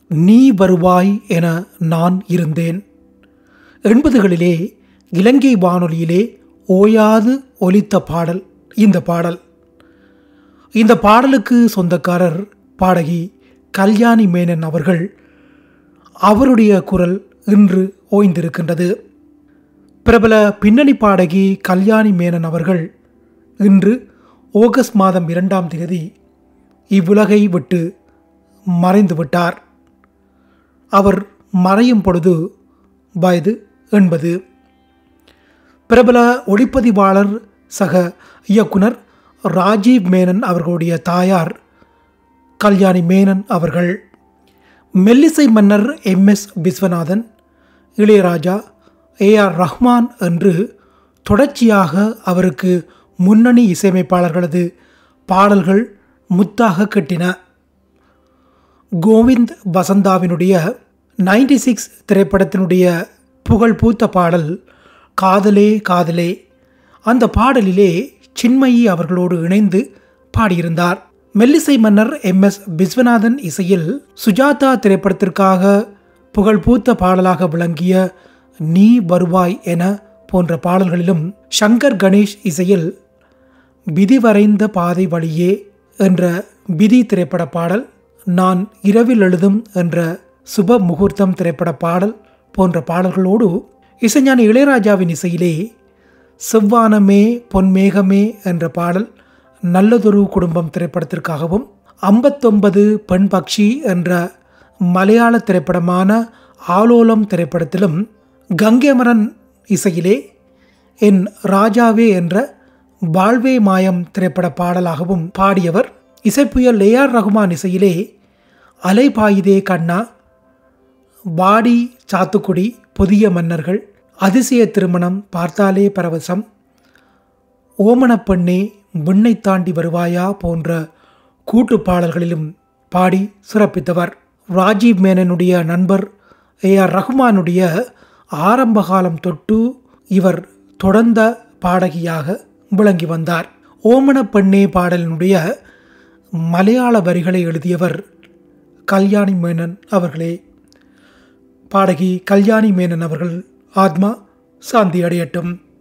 நீ வருவாய் என நான் இருந்தேன் எண்பதுகளிலே இலங்கை வானொலியிலே ஓயாது ஒலித்த பாடல் இந்த பாடல் இந்த பாடலுக்கு சொந்தக்காரர் பாடகி கல்யாணி மேனன் அவர்கள் அவருடைய குரல் இன்று ஓய்ந்திருக்கின்றது பிரபல பின்னணி பாடகி கல்யாணி மேனன் அவர்கள் இன்று ஆகஸ்ட் மாதம் இரண்டாம் தேதி இவ்வுலகை விட்டு மறைந்து விட்டார் அவர் மறையும் பொழுது வயது எண்பது பிரபல ஒளிப்பதிவாளர் சக இயக்குனர் ராஜீவ் மேனன் அவர்களுடைய தாயார் கல்யாணி மேனன் அவர்கள் மெல்லிசை மன்னர் M S Viswanathan Ilaiyaraaja A R Rahman என்று தொடர்ச்சியாக அவருக்கு முன்னணி இசையமைப்பாளர்களது பாடல்கள் முத்தாக கட்டின கோவிந்த் வசந்தாவினுடைய நைன்டி சிக்ஸ் திரைப்படத்தினுடைய புகழ் பூத்த பாடல் காதலே காதலே அந்த பாடலிலே சின்மயி அவர்களோடு இணைந்து பாடியிருந்தார் மெல்லிசை மன்னர் எம் எஸ் விஸ்வநாதன் இசையில் சுஜாதா திரைப்படத்திற்காக புகழ்பூத்த பாடலாக விளங்கிய நீ வருவாய் என போன்ற பாடல்களிலும் சங்கர் கணேஷ் இசையில் விதி வரைந்த பாதை வழியே என்ற விதி திரைப்பட பாடல் நான் இரவில் எழுதும் என்ற சுப முகூர்த்தம் திரைப்பட பாடல் போன்ற பாடல்களோடு இசைஞானி இளையராஜாவின் இசையிலே செவ்வானமே பொன்மேகமே என்ற பாடல் நல்லதொரு குடும்பம் திரைப்படத்திற்காகவும் ஐம்பத்தொன்பது பெண் பக்ஷி என்ற மலையாள திரைப்படமான ஆலோலம் திரைப்படத்திலும் கங்கேமரன் இசையிலே என் ராஜாவே என்ற வாழ்வே மாயம் திரைப்பட பாடலாகவும் பாடியவர் இசைப்புயல் ஏஆர் ரகுமான் இசையிலே அலைபாயுதே கண்ணா வாடி சாத்துக்குடி புதிய மன்னர்கள் அதிசய திருமணம் பார்த்தாலே பரவசம் ஓமனப்பெண்ணே விண்ணை தாண்டி வருவாயா போன்ற கூட்டு பாடல்களிலும் பாடி சிறப்பித்தவர் ராஜீவ் மேனனுடைய நண்பர் ஏ ஆர் ரஹ்மானுடைய ஆரம்ப காலம் தொட்டு இவர் தொடர்ந்த பாடகியாக விளங்கி வந்தார் ஓமன பெண்ணே பாடலினுடைய மலையாள வரிகளை எழுதியவர் கல்யாணி மேனன் அவர்களே பாடகி கல்யாணி மேனன் அவர்கள் ஆத்மா சாந்தி அடையட்டும்